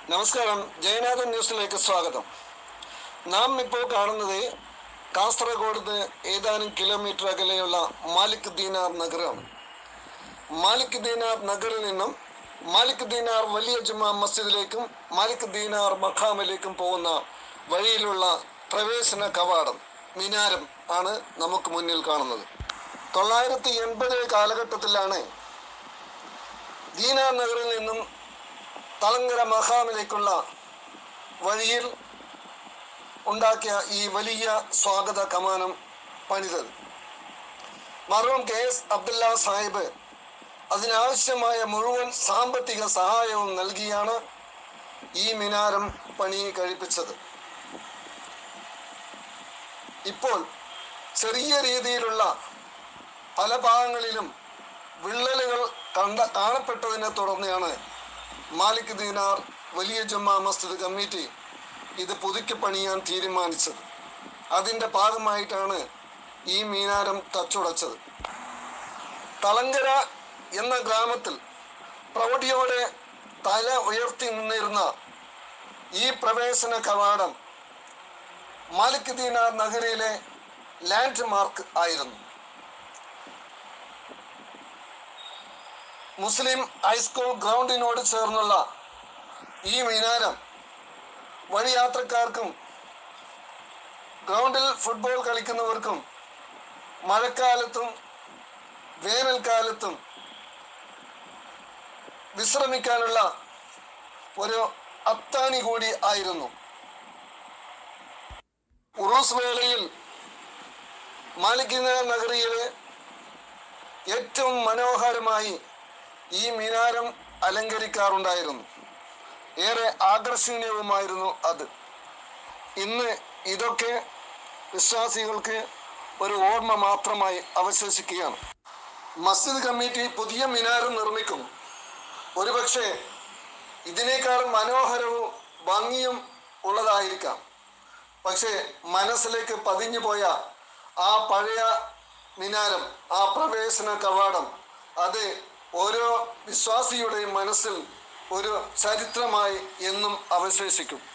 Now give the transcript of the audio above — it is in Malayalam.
നമസ്കാരം ജയനാഥൻ ന്യൂസിലേക്ക് സ്വാഗതം നാം ഇപ്പോൾ കാണുന്നത് കാസർഗോഡ് നിന്ന് ഏതാനും കിലോമീറ്റർ അകലെയുള്ള മാലിക് ദീനാർ നഗരമാണ് മാലിക് ദീനാർ നഗറിൽ നിന്നും മാലിക് ദീനാർ വലിയ ജുമാ മസ്ജിദിലേക്കും മാലിക് ദീനാർ മഖാമിലേക്കും പോകുന്ന വഴിയിലുള്ള പ്രവേശന കവാടം മിനാരം ആണ് നമുക്ക് മുന്നിൽ കാണുന്നത് തൊള്ളായിരത്തി എൺപത് കാലഘട്ടത്തിലാണ് ദീനാർ നഗറിൽ നിന്നും തളങ്കര മഹാമിലേക്കുള്ള വഴിയിൽ ഉണ്ടാക്കിയ ഈ വലിയ സ്വാഗത കമാനം പണിതത് മറും കെ എസ് അബ്ദുല്ല സാഹിബ് അതിനാവശ്യമായ മുഴുവൻ സാമ്പത്തിക സഹായവും നൽകിയാണ് ഈ മിനാരം പണി കഴിപ്പിച്ചത് ഇപ്പോൾ ചെറിയ രീതിയിലുള്ള പല ഭാഗങ്ങളിലും വിള്ളലുകൾ കണ്ട കാണപ്പെട്ടതിനെ തുടർന്നാണ് മാലിക് ദീനാർ വലിയ ജുമാ മസ്ജിദ് കമ്മിറ്റി ഇത് പുതുക്കി പണിയാൻ തീരുമാനിച്ചത് അതിൻ്റെ ഭാഗമായിട്ടാണ് ഈ മീനാരം തച്ചുടച്ചത് തളങ്കര എന്ന ഗ്രാമത്തിൽ പ്രൗഢിയോടെ തല ഉയർത്തി നിന്നിരുന്ന ഈ പ്രവേശന കവാടം മാലിക് ദീനാർ നഗരിയിലെ ലാൻഡ് മാർക്ക് ആയിരുന്നു മുസ്ലിം ഹൈസ്കൂൾ ഗ്രൗണ്ടിനോട് ചേർന്നുള്ള ഈ മിനാരം വഴിയാത്രക്കാർക്കും ഗ്രൗണ്ടിൽ ഫുട്ബോൾ കളിക്കുന്നവർക്കും മഴക്കാലത്തും വേനൽക്കാലത്തും വിശ്രമിക്കാനുള്ള ഒരു അത്താണി കൂടി ആയിരുന്നു ഉറൂസ് വേളയിൽ മാലിക് നഗരിയിലെ ഏറ്റവും മനോഹരമായി ഈ മിനാരം അലങ്കരിക്കാറുണ്ടായിരുന്നു ഏറെ ആകർഷണീയവുമായിരുന്നു അത് ഇന്ന് ഇതൊക്കെ വിശ്വാസികൾക്ക് ഒരു ഓർമ്മ മാത്രമായി അവശേഷിക്കുകയാണ് മസ്ജിദ് കമ്മിറ്റി പുതിയ മിനാരം നിർമ്മിക്കും ഒരുപക്ഷെ ഇതിനേക്കാൾ മനോഹരവും ഭംഗിയും ഉള്ളതായിരിക്കാം പക്ഷേ മനസ്സിലേക്ക് പതിഞ്ഞു പോയ ആ പഴയ മിനാരം ആ പ്രവേശന കവാടം അത് ഓരോ വിശ്വാസിയുടെയും മനസ്സിൽ ഒരു ചരിത്രമായി എന്നും അവശേഷിക്കും